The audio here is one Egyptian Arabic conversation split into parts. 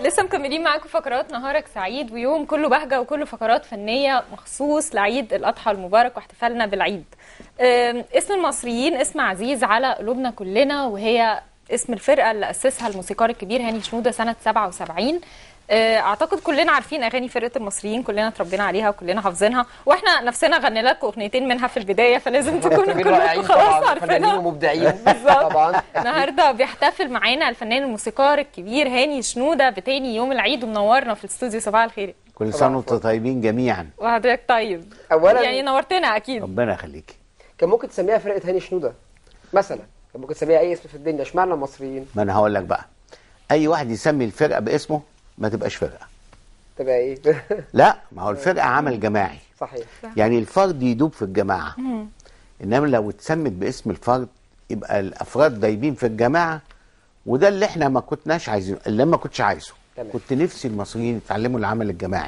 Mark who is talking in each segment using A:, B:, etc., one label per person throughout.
A: لسه مكملين معاكم فقرات نهارك سعيد ويوم كله بهجة وكله فقرات فنية مخصوص لعيد الأضحى المبارك واحتفالنا بالعيد أم، اسم المصريين اسم عزيز على قلوبنا كلنا وهي اسم الفرقة اللي أسسها الموسيقار الكبير هاني شنودة سنة 77 أه، اعتقد كلنا عارفين اغاني فرقه المصريين كلنا اتربينا عليها وكلنا حافظينها واحنا نفسنا غني لكم اغنيتين منها في البدايه فلازم تكونوا
B: مطربين
A: كلكم
B: رائعين
A: خلاص
B: طبعا فنانين
A: عارفينها
B: ومبدعين
A: بالظبط.
B: طبعا
A: النهارده بيحتفل معانا الفنان الموسيقار الكبير هاني شنوده بتاني يوم العيد ومنورنا في الاستوديو صباح الخير
C: كل
B: طبعاً.
C: سنه وانتم طيبين جميعا
A: وحضرتك طيب
B: اولا
A: يعني نورتنا اكيد
C: ربنا يخليكي
B: كان ممكن تسميها فرقه هاني شنوده مثلا كان ممكن تسميها اي اسم في الدنيا اشمعنى المصريين
C: ما انا هقول لك بقى اي واحد يسمي الفرقه باسمه ما تبقاش فرقه
B: تبقى ايه
C: لا ما هو الفرقه عمل جماعي
B: صحيح
C: يعني الفرد يدوب في الجماعه انما لو اتسمت باسم الفرد يبقى الافراد دايبين في الجماعه وده اللي احنا ما كناش عايزينه اللي ما كنتش عايزه
B: تمام.
C: كنت نفسي المصريين يتعلموا العمل الجماعي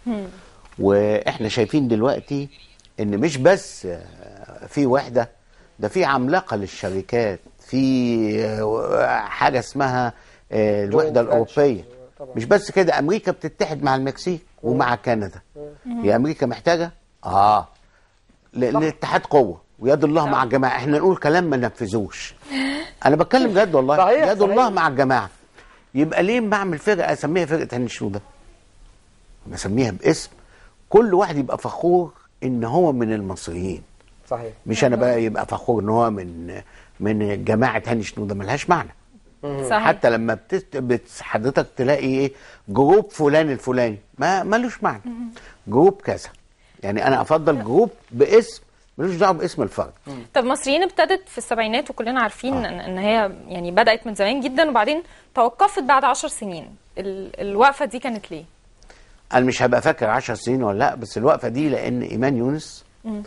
C: واحنا شايفين دلوقتي ان مش بس آه، في وحده ده في عملاقه للشركات في آه، حاجه اسمها آه، الوحده
B: Joint
C: الاوروبيه
B: ventures. طبعا.
C: مش بس كده امريكا بتتحد مع المكسيك ومع كندا هي امريكا محتاجه اه لان الاتحاد قوه ويد الله مع الجماعه احنا نقول كلام ما ننفذوش انا بتكلم جد والله
B: صحيح،
C: يد الله
B: صحيح.
C: مع الجماعه يبقى ليه بعمل فرقه اسميها فرقه هاني شنوده بسميها باسم كل واحد يبقى فخور ان هو من المصريين
B: صحيح
C: مش انا بقى يبقى فخور ان هو من من جماعه هاني شنوده ملهاش معنى
A: صحيح
C: حتى لما بتست... بت... حضرتك تلاقي ايه جروب فلان الفلاني ما ملوش معنى جروب كذا يعني انا افضل جروب باسم ملوش دعوه باسم الفرد
A: طب المصريين ابتدت في السبعينات وكلنا عارفين ان إن هي يعني بدات من زمان جدا وبعدين توقفت بعد عشر سنين ال- الوقفه دي كانت ليه؟
C: انا مش هبقى فاكر 10 سنين ولا لا بس الوقفه دي لان ايمان يونس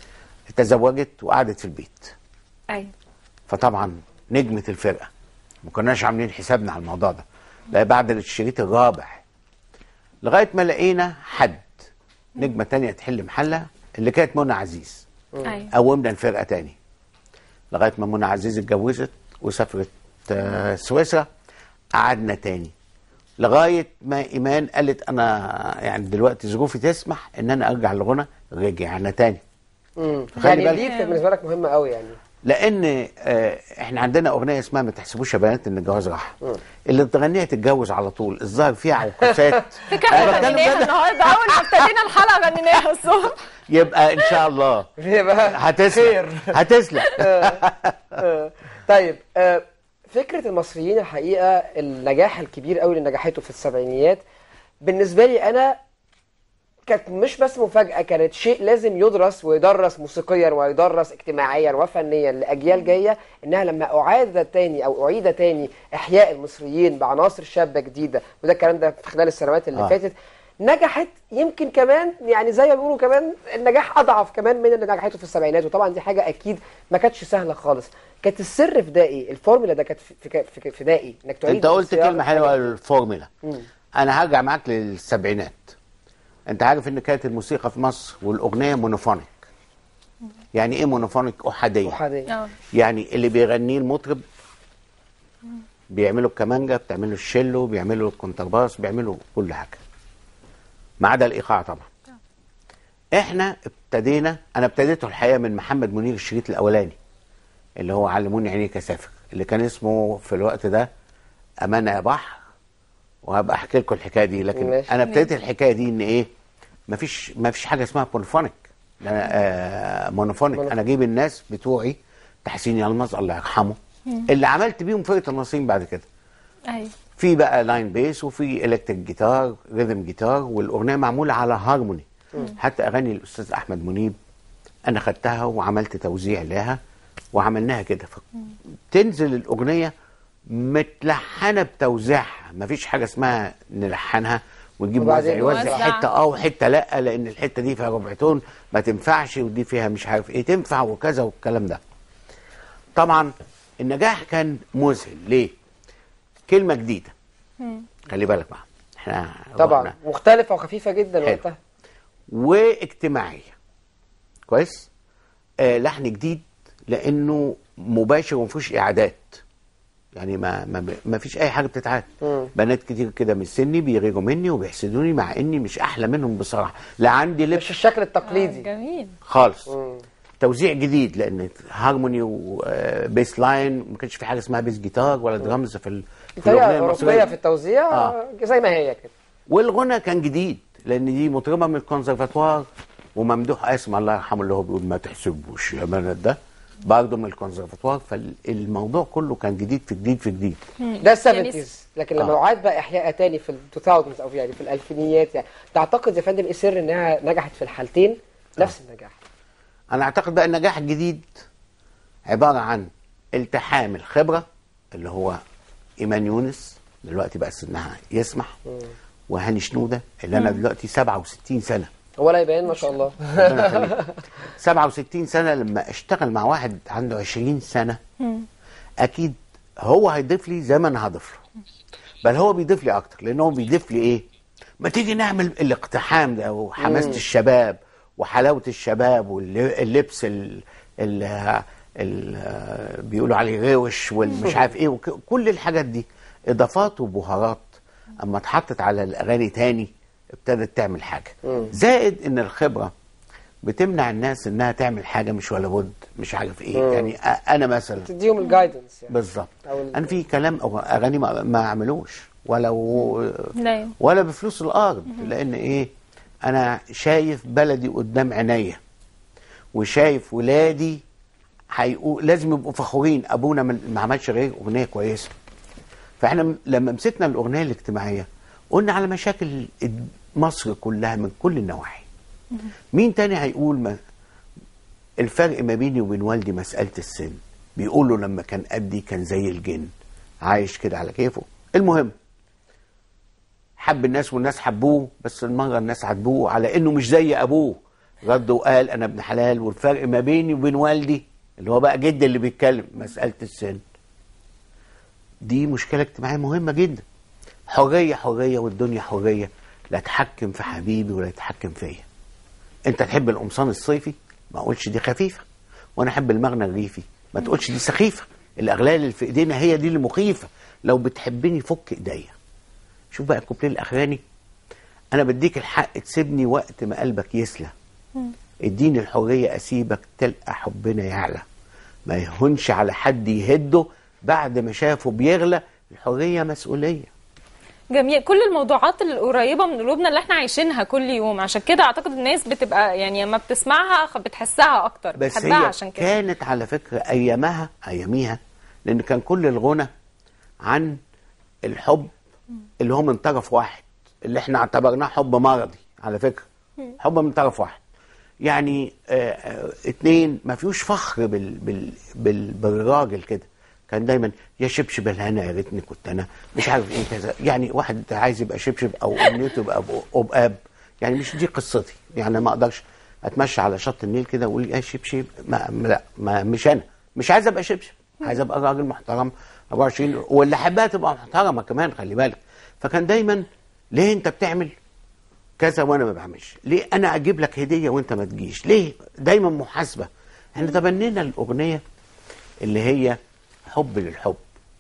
C: تزوجت وقعدت في البيت
A: ايوه
C: فطبعا نجمه الفرقه ما كناش عاملين حسابنا على الموضوع ده لا بعد الشريط الرابع لغايه ما لقينا حد نجمه تانية تحل محلها اللي كانت منى عزيز
A: ايوه
C: قومنا الفرقه تاني لغايه ما منى عزيز اتجوزت وسافرت آه، سويسرا قعدنا تاني لغايه ما ايمان قالت انا يعني دلوقتي ظروفي تسمح ان انا ارجع للغنى رجعنا تاني
B: امم
C: خلي
B: يعني
C: بالك.
B: دي كانت بالنسبه لك مهمه قوي يعني
C: لان آه، احنا عندنا اغنيه اسمها ما تحسبوش يا بنات ان الجواز راح اللي تغنيها تتجوز على طول الظاهر فيها عكوسات
A: فكره
C: أنا
A: احنا
C: بتكلم
A: غنيناها
C: كده.
A: النهارده اول ما ابتدينا الحلقه غنيناها الصبح
C: يبقى ان شاء الله
B: ليه بقى
C: هتسلق هتسلق
B: آه، طيب آه، فكره المصريين الحقيقه النجاح الكبير قوي اللي نجحته في السبعينيات بالنسبه لي انا كانت مش بس مفاجاه كانت شيء لازم يدرس ويدرس موسيقيا ويدرس اجتماعيا وفنيا لاجيال جايه انها لما اعاد تاني او اعيد تاني احياء المصريين بعناصر شابه جديده وده الكلام ده في خلال السنوات اللي
C: آه.
B: فاتت نجحت يمكن كمان يعني زي ما بيقولوا كمان النجاح اضعف كمان من اللي نجحته في السبعينات وطبعا دي حاجه اكيد ما كانتش سهله خالص كانت السر في ده ايه الفورمولا ده كانت في في في, في ده ايه انك تعيد
C: انت قلت
B: صياغة
C: كلمه حلوه
B: حاجة.
C: الفورمولا
B: مم.
C: انا هرجع معاك للسبعينات انت عارف ان كانت الموسيقى في مصر والاغنيه مونوفونيك يعني ايه مونوفونيك احاديه
B: احاديه
A: اه
C: يعني اللي بيغنيه المطرب بيعملوا الكمانجا بتعملوا الشيلو بيعملوا الكونترباس بيعملوا كل حاجه ما عدا الايقاع طبعا احنا ابتدينا انا ابتديته الحقيقه من محمد منير الشريط الاولاني اللي هو علموني عينيك اسافر اللي كان اسمه في الوقت ده امانه يا بحر وهبقى احكي لكم الحكايه دي لكن
B: ماشي.
C: انا ابتديت الحكايه دي ان ايه مفيش مفيش حاجه اسمها بوليفونيك ده أنا آه مونوفونيك انا اجيب الناس بتوعي تحسين يلمظ الله يرحمه اللي عملت بيهم فرقه الناصرين بعد كده
A: ايوه
C: في بقى لاين بيس وفي الكتريك جيتار ريذم جيتار والاغنيه معموله على هارموني حتى اغاني الاستاذ احمد منيب انا خدتها وعملت توزيع لها وعملناها كده تنزل الاغنيه متلحنه بتوزيعها مفيش حاجه اسمها نلحنها ونجيب
B: وبعدين
C: موزع يوزع
A: نوزع.
C: حته اه وحته لا لان الحته دي فيها ربع تون ما تنفعش ودي فيها مش عارف ايه تنفع وكذا والكلام ده طبعا النجاح كان مذهل ليه كلمه جديده خلي بالك بقى احنا
B: طبعا
C: رحنا.
B: مختلفه وخفيفه جدا
C: حلو.
B: وقتها
C: واجتماعيه كويس آه لحن جديد لانه مباشر وما فيهوش اعادات يعني ما ما, ما فيش اي حاجه بتتعاد
B: مم.
C: بنات كتير كده من سني بيغيروا مني وبيحسدوني مع اني مش احلى منهم بصراحه لا عندي لبس
B: مش الشكل
A: آه،
B: التقليدي
A: جميل
C: خالص
B: مم.
C: توزيع جديد لان هارموني وبيس لاين ما كانش في حاجه اسمها بيس جيتار ولا درامز في ال- في
B: طريقه
C: الاغنيه
B: اوروبيه
C: المصريه
B: في التوزيع
C: آه.
B: زي ما هي كده
C: والغنى كان جديد لان دي مطربه من الكونسرفاتوار وممدوح قاسم الله يرحمه اللي هو بيقول ما تحسبوش يا بنات ده برضه من الكونسرفاتوار فالموضوع كله كان جديد في جديد في جديد
B: ده السفنتيز لكن لما
C: آه.
B: عاد بقى احياء تاني في ال 2000 او يعني في الالفينيات يعني تعتقد يا فندم ايه سر انها نجحت في الحالتين نفس النجاح
C: انا اعتقد بقى النجاح الجديد عباره عن التحام الخبره اللي هو ايمان يونس دلوقتي بقى سنها يسمح وهاني شنوده اللي انا دلوقتي 67 سنه
B: هو لا يبين ما شاء الله
C: ربنا يخليك. 67 سنه لما اشتغل مع واحد عنده 20 سنه اكيد هو هيضيف لي زي ما انا هضيف له بل هو بيضيف لي اكتر لان هو بيضيف لي ايه ما تيجي نعمل الاقتحام ده وحماسه الشباب وحلاوه الشباب واللبس ال ال ال بيقولوا عليه روش والمش عارف ايه وكل الحاجات دي اضافات وبهارات اما اتحطت على الاغاني تاني ابتدت تعمل حاجه زائد ان الخبره بتمنع الناس انها تعمل حاجه مش ولا بد مش عارف ايه يعني أ- انا مثلا
B: تديهم الجايدنس يعني
C: بالظبط
B: أو ال-
C: انا في كلام او اغاني ما, ما اعملوش ولو
A: لا
C: ولا بفلوس الارض لان ايه انا شايف بلدي قدام عينيا وشايف ولادي هيقول لازم يبقوا فخورين ابونا ما ما عملش غير اغنيه كويسه فاحنا م- لما مسكنا الاغنيه الاجتماعيه قلنا على مشاكل الد- مصر كلها من كل النواحي مين تاني هيقول ما الفرق ما بيني وبين والدي مسألة السن بيقولوا لما كان قدي كان زي الجن عايش كده على كيفه المهم حب الناس والناس حبوه بس المرة الناس عاتبوه على انه مش زي ابوه رد وقال انا ابن حلال والفرق ما بيني وبين والدي اللي هو بقى جدي اللي بيتكلم مسألة السن دي مشكلة اجتماعية مهمة جدا حرية حرية والدنيا حرية لا تحكم في حبيبي ولا يتحكم فيا انت تحب القمصان الصيفي ما اقولش دي خفيفه وانا احب المغنى الريفي ما تقولش دي سخيفه الاغلال اللي في ايدينا هي دي اللي مخيفه لو بتحبني فك ايديا شوف بقى الكوبليه الاخراني انا بديك الحق تسيبني وقت ما قلبك يسلى اديني الحريه اسيبك تلقى حبنا يعلى ما يهونش على حد يهده بعد ما شافه بيغلى الحريه مسؤوليه
A: جميل كل الموضوعات القريبه من قلوبنا اللي احنا عايشينها كل يوم عشان كده اعتقد الناس بتبقى يعني لما بتسمعها خ- بتحسها اكتر
C: بس
A: بتحبها
C: هي
A: عشان كده
C: كانت على فكرة أيامها أياميها لأن كان كل الغنى عن الحب اللي هو من طرف واحد اللي احنا اعتبرناه حب مرضي على فكرة حب من طرف واحد يعني آه آه اتنين ما فيهوش فخر بال بال بال بالراجل كده كان دايما يا شبشب الهنا يا ريتني كنت انا مش عارف ايه كذا يعني واحد عايز يبقى شبشب او امنيته يبقى أبو- اب اب يعني مش دي قصتي يعني ما اقدرش اتمشى على شط النيل كده واقول يا شبشب ما ما- لا ما مش انا مش عايز ابقى شبشب عايز ابقى راجل محترم 24 واللي احبها تبقى محترمه كمان خلي بالك فكان دايما ليه انت بتعمل كذا وانا ما بعملش ليه انا اجيب لك هديه وانت ما تجيش ليه دايما محاسبه احنا تبنينا الاغنيه اللي هي حب للحب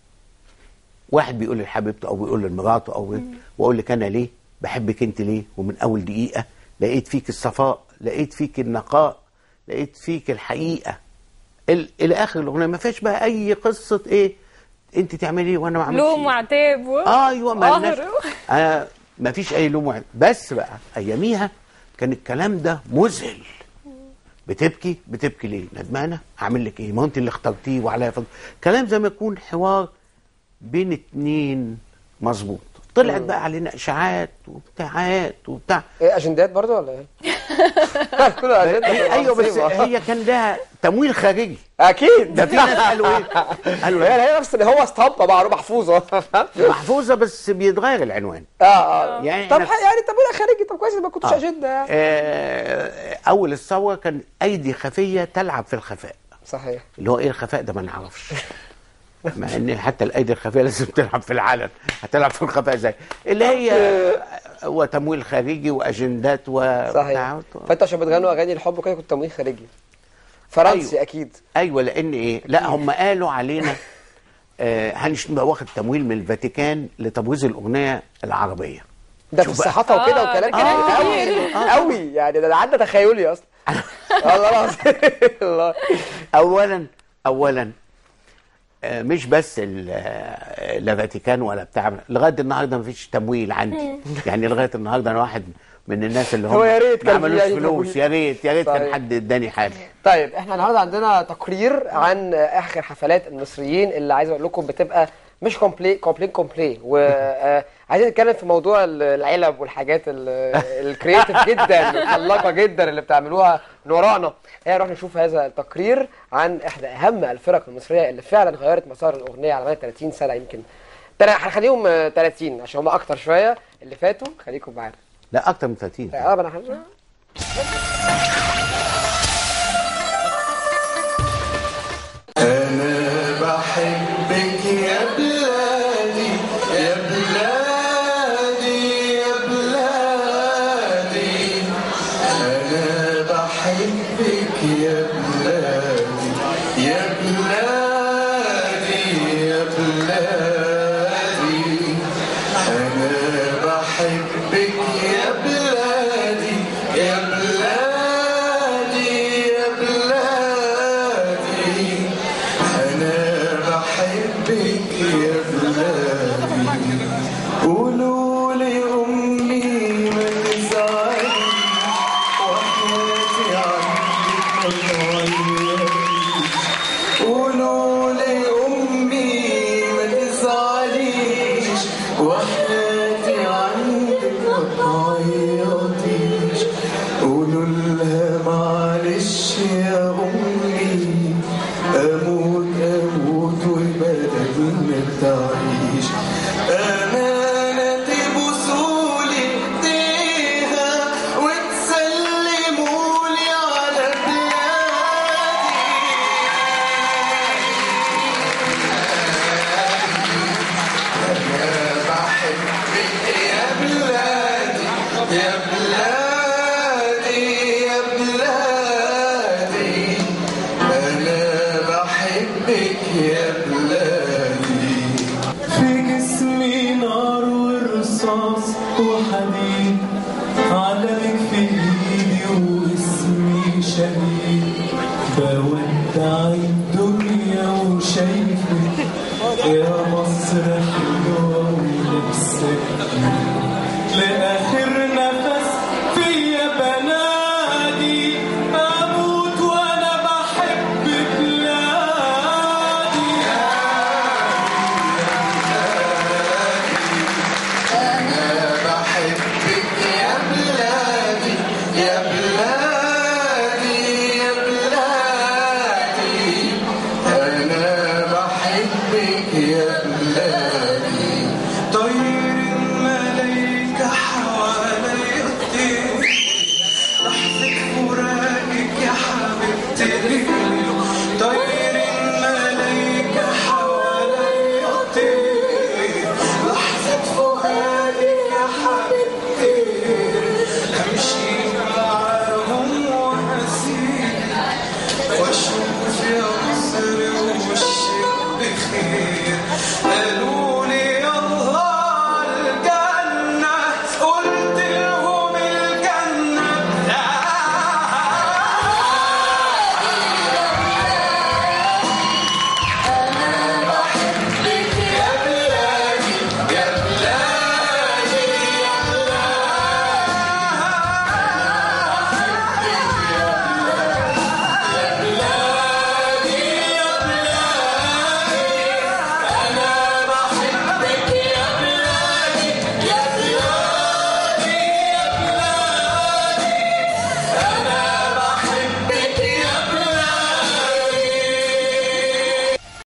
C: واحد بيقول لحبيبته او بيقول لمراته او واقول لك انا ليه بحبك انت ليه ومن اول دقيقه لقيت فيك الصفاء لقيت فيك النقاء لقيت فيك الحقيقه ال- الى اخر الاغنيه ما فيش بقى اي قصه ايه انت تعملي ايه وانا ما اعملش
A: لوم
C: إيه.
A: وعتاب و...
C: ايوه ما لناش
A: قهر.
C: آه ما فيش اي لوم واحد بس بقى اياميها كان الكلام ده مذهل بتبكي بتبكي ليه ندمانه اعمل لك ايه ما هو انت اللي اخترتيه وعليا فضل كلام زي ما يكون حوار بين اتنين مظبوط طلعت بقى علينا اشاعات وبتاعات وبتاع
B: ايه اجندات برضو ولا ايه؟ كله اجندات
C: هي ايوه بس هي كان لها تمويل خارجي
B: اكيد
C: ده في ناس قالوا ايه قالوا
B: هي
C: إيه؟
B: هي نفس اللي هو اسطمبه معروف محفوظه
C: محفوظه بس بيتغير العنوان
B: اه اه
C: يعني
B: طب
C: إحنا-
B: ح- يعني تمويل خارجي طب كويس ما كنتش
C: آه.
B: اجنده يعني
C: آه، اول الثوره كان ايدي خفيه تلعب في الخفاء
B: صحيح
C: اللي هو ايه الخفاء ده ما نعرفش مع ان حتى الايدي الخفيه لازم تلعب في العلن هتلعب في الخفاء ازاي اللي هي هو تمويل خارجي واجندات و
B: صحيح فانتوا عشان بتغنوا اغاني الحب وكده كنت تمويل خارجي فرنسي
C: أيوة.
B: اكيد
C: ايوه لان ايه لا هم قالوا علينا آه، هنبقى واخد تمويل من الفاتيكان لتبويظ الاغنيه العربيه
B: ده في
C: شوف بقى.
B: الصحافه وكده
A: آه،
B: وكلام
A: ده كلام
B: كتير
A: كتير.
B: قوي قوي يعني ده عدى تخيلي اصلا والله العظيم الله
C: اولا اولا آه، مش بس ال- آه، لا فاتيكان ولا بتاع لغايه النهارده مفيش تمويل عندي يعني لغايه النهارده انا واحد من الناس اللي هم
B: هو يا ريت
C: ما
B: كان في
C: عملوش
B: أي
C: فلوس
B: تمويل.
C: يا ريت يا ريت كان
B: صحيح.
C: حد اداني حاجه
B: طيب احنا النهارده عندنا تقرير عن اخر حفلات المصريين اللي عايز اقول لكم بتبقى مش كومبلي كومبلي كومبلي وعايزين نتكلم في موضوع ال- العلب والحاجات الكرييتيف جدا الخلاقه جدا اللي بتعملوها من ورانا هي نروح نشوف هذا التقرير عن احدى اهم الفرق المصريه اللي فعلا غيرت مسار الاغنيه على مدى 30 سنه يمكن ترى هنخليهم آه، 30 عشان هم اكتر شويه اللي فاتوا خليكم معانا
C: لا اكتر من 30
B: اه ما انا هنزل.
D: أنا بحبك يا بلادي يا بلادي يا بلادي أنا بحبك يا بلادي يا بلادي يا بلادي أنا بحبك يا بلادي يا بلادي يا بلادي أنا بحبك يا بلادي قولوا لي أمي ما تزعلي وحياتي عندك ما تعيطيش قولوا لي أمي ما تزعليش وحياتي عندك ما تعيطيش قولوا لها معلش يا أمي أموت أموت وبلدنا تعيش أمانة تبوسولي إيديها وتسلمولي على بلادي يا بلادي يا بلادي أنا بحبك يا بلادي في جسمي نار ورصاص وحديد علمك في ايدي واسمي شهيد بودع الدنيا وشايفك يا مصر حلوة ولبسك لأ